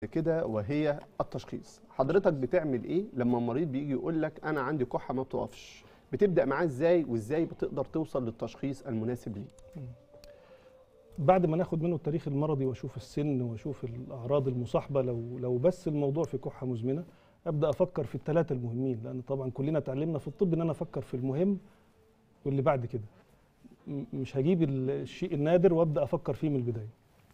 كده وهي التشخيص حضرتك بتعمل ايه لما المريض بيجي يقول لك انا عندي كحه ما بتقفش بتبدا معاه ازاي وازاي بتقدر توصل للتشخيص المناسب ليه بعد ما ناخد منه التاريخ المرضي واشوف السن واشوف الاعراض المصاحبه لو لو بس الموضوع في كحه مزمنه ابدا افكر في الثلاثه المهمين لان طبعا كلنا اتعلمنا في الطب ان انا افكر في المهم واللي بعد كده م- مش هجيب ال- الشيء النادر وابدا افكر فيه من البدايه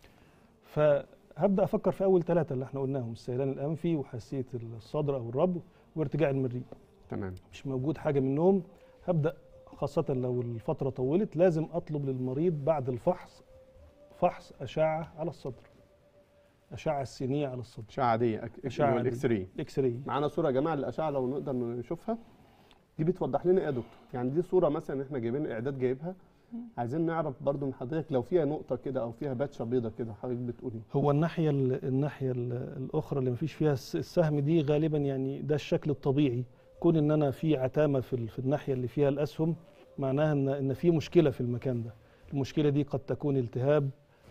فهبدا افكر في اول ثلاثه اللي احنا قلناهم السيلان الانفي وحساسيه الصدر او الربو وارتجاع المريء تمام مش موجود حاجه منهم هبدا خاصه لو الفتره طولت لازم اطلب للمريض بعد الفحص فحص اشعه على الصدر اشعه السينيه على الصدر اشعه عاديه أك- أشعة اللي هو عادية. الاكس راي اكس راي معانا صوره يا جماعه للاشعه لو نقدر نشوفها دي بتوضح لنا ايه يا دكتور يعني دي صوره مثلا احنا جايبين اعداد جايبها عايزين نعرف برضو من حضرتك لو فيها نقطه كده او فيها باتشه بيضه كده حضرتك بتقولي هو الناحيه ال- الناحيه ال- الاخرى اللي مفيش فيها الس- السهم دي غالبا يعني ده الشكل الطبيعي كون ان انا في عتامه في ال- في الناحيه اللي فيها الاسهم معناها ان ان في مشكله في المكان ده المشكله دي قد تكون التهاب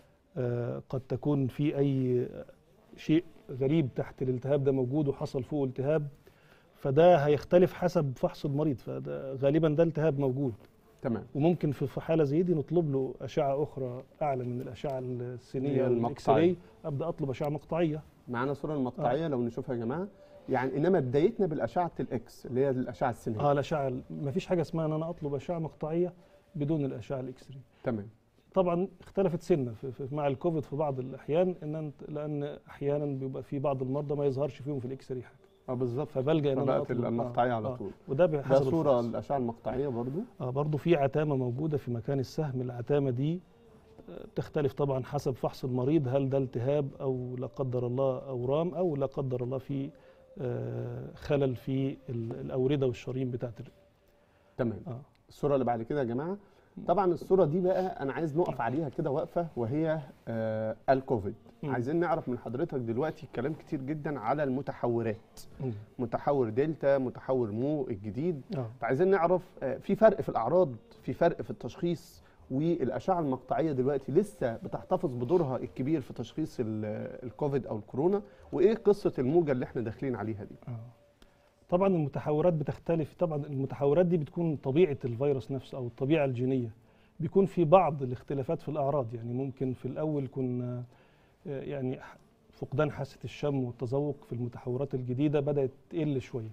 آه، قد تكون في اي شيء غريب تحت الالتهاب ده موجود وحصل فوق التهاب فده هيختلف حسب فحص المريض فده غالبا ده التهاب موجود تمام وممكن في في حاله زي دي نطلب له اشعه اخرى اعلى من الاشعه هي السينيه والاكس المقطعية. راي ابدا اطلب اشعه مقطعيه معانا صوره المقطعيه لو نشوفها يا جماعه يعني انما بدايتنا بالاشعه الاكس اللي هي الاشعه السينيه اه الاشعه ما فيش حاجه اسمها ان انا اطلب اشعه مقطعيه بدون الاشعه الاكس راي تمام طبعا اختلفت سنه في في مع الكوفيد في بعض الاحيان ان أنت لان احيانا بيبقى في بعض المرضى ما يظهرش فيهم في الاكس راي حاجه اه بالظبط فبلجا ان انا فبقت اطلب المقطعيه على آه. طول وده ده بحسب صوره الفحص. الاشعه المقطعيه برضو آه برضو في عتامة موجودة في مكان السهم العتامة دي آه، تختلف طبعا حسب فحص المريض هل ده التهاب أو لا قدر الله أورام أو لا قدر الله في آه، خلل في ال- الأوردة والشرايين بتاعت الرئة تمام آه. الصوره اللي بعد كده يا جماعه طبعا الصوره دي بقى انا عايز نقف عليها كده وقفه وهي آه الكوفيد مم. عايزين نعرف من حضرتك دلوقتي كلام كتير جدا على المتحورات مم. متحور دلتا متحور مو الجديد آه. فعايزين نعرف آه، في فرق في الاعراض في فرق في التشخيص والاشعه المقطعيه دلوقتي لسه بتحتفظ بدورها الكبير في تشخيص ال- الكوفيد او الكورونا وايه قصه الموجه اللي احنا داخلين عليها دي آه. طبعا المتحورات بتختلف طبعا المتحورات دي بتكون طبيعة الفيروس نفسه أو الطبيعة الجينية بيكون في بعض الاختلافات في الأعراض يعني ممكن في الأول كنا آه، يعني ح- فقدان حاسة الشم والتذوق في المتحورات الجديدة بدأت تقل شوية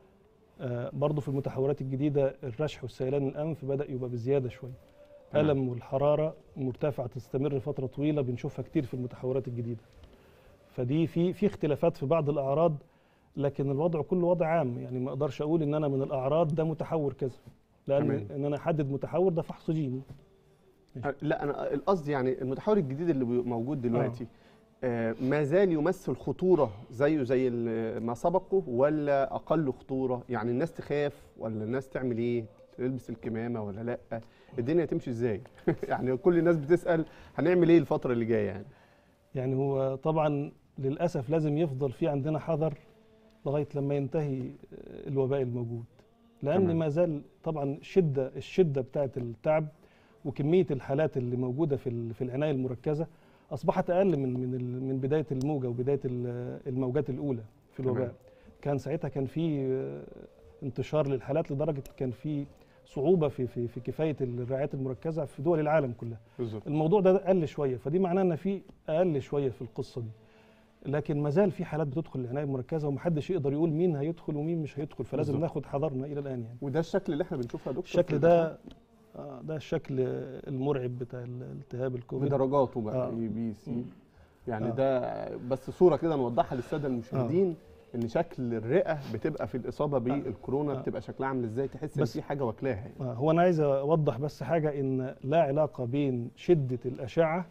آه، برضه في المتحورات الجديدة الرشح والسيلان الأنف بدأ يبقى بزيادة شوية تمام. ألم والحرارة مرتفعة تستمر فترة طويلة بنشوفها كتير في المتحورات الجديدة فدي في في اختلافات في بعض الأعراض لكن الوضع كله وضع عام يعني ما اقدرش اقول ان انا من الاعراض ده متحور كذا لان تمام. ان انا احدد متحور ده فحص جيني آه، لا انا القصد يعني المتحور الجديد اللي بي- موجود دلوقتي آه ما زال يمثل خطوره زيه زي ال- ما سبقه ولا اقل خطوره يعني الناس تخاف ولا الناس تعمل ايه تلبس الكمامه ولا لا الدنيا تمشي ازاي يعني كل الناس بتسال هنعمل ايه الفتره اللي جايه يعني يعني هو طبعا للاسف لازم يفضل في عندنا حذر لغايه لما ينتهي آه، الوباء الموجود لان تمام. ما زال طبعا شده الشده بتاعه التعب وكميه الحالات اللي موجوده في ال- في العنايه المركزه اصبحت اقل من من ال- من بدايه الموجه وبدايه ال- الموجات الاولى في تمام. الوباء كان ساعتها كان في آه، انتشار للحالات لدرجه كان في صعوبه في في في كفايه الرعايات المركزه في دول العالم كلها بالظبط الموضوع ده قل شويه فدي معناه ان في اقل شويه في القصه دي لكن ما زال في حالات بتدخل العنايه المركزه ومحدش يقدر يقول مين هيدخل ومين مش هيدخل فلازم بالظبط. ناخد حذرنا الى الان يعني وده الشكل اللي احنا بنشوفه يا دكتور في الشكل الإشعاع؟ ده آه، ده الشكل المرعب بتاع الالتهاب الكوفيد بدرجاته بقى آه. اي بي سي مم. يعني آه. ده بس صوره كده نوضحها للساده المشاهدين ان شكل الرئه بتبقى في الاصابه بالكورونا آه. بتبقى شكلها عامل ازاي تحس ان بس- في حاجه واكلاها يعني. آه، هو انا عايز اوضح بس حاجه ان لا علاقه بين شده الاشعه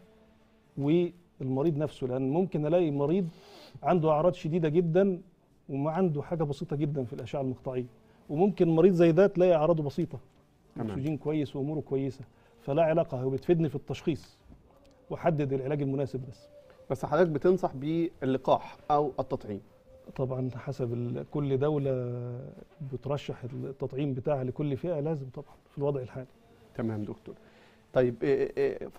والمريض نفسه لان ممكن الاقي مريض عنده اعراض شديده جدا وما عنده حاجه بسيطه جدا في الاشعه المقطعيه وممكن مريض زي ده تلاقي اعراضه بسيطه تمام. اكسجين كويس واموره كويسه فلا علاقه هو بتفيدني في التشخيص واحدد العلاج المناسب بس بس حضرتك بتنصح باللقاح او التطعيم طبعا حسب ال- كل دوله بترشح التطعيم بتاعها لكل فئه لازم طبعا في الوضع الحالي تمام دكتور طيب إيه إيه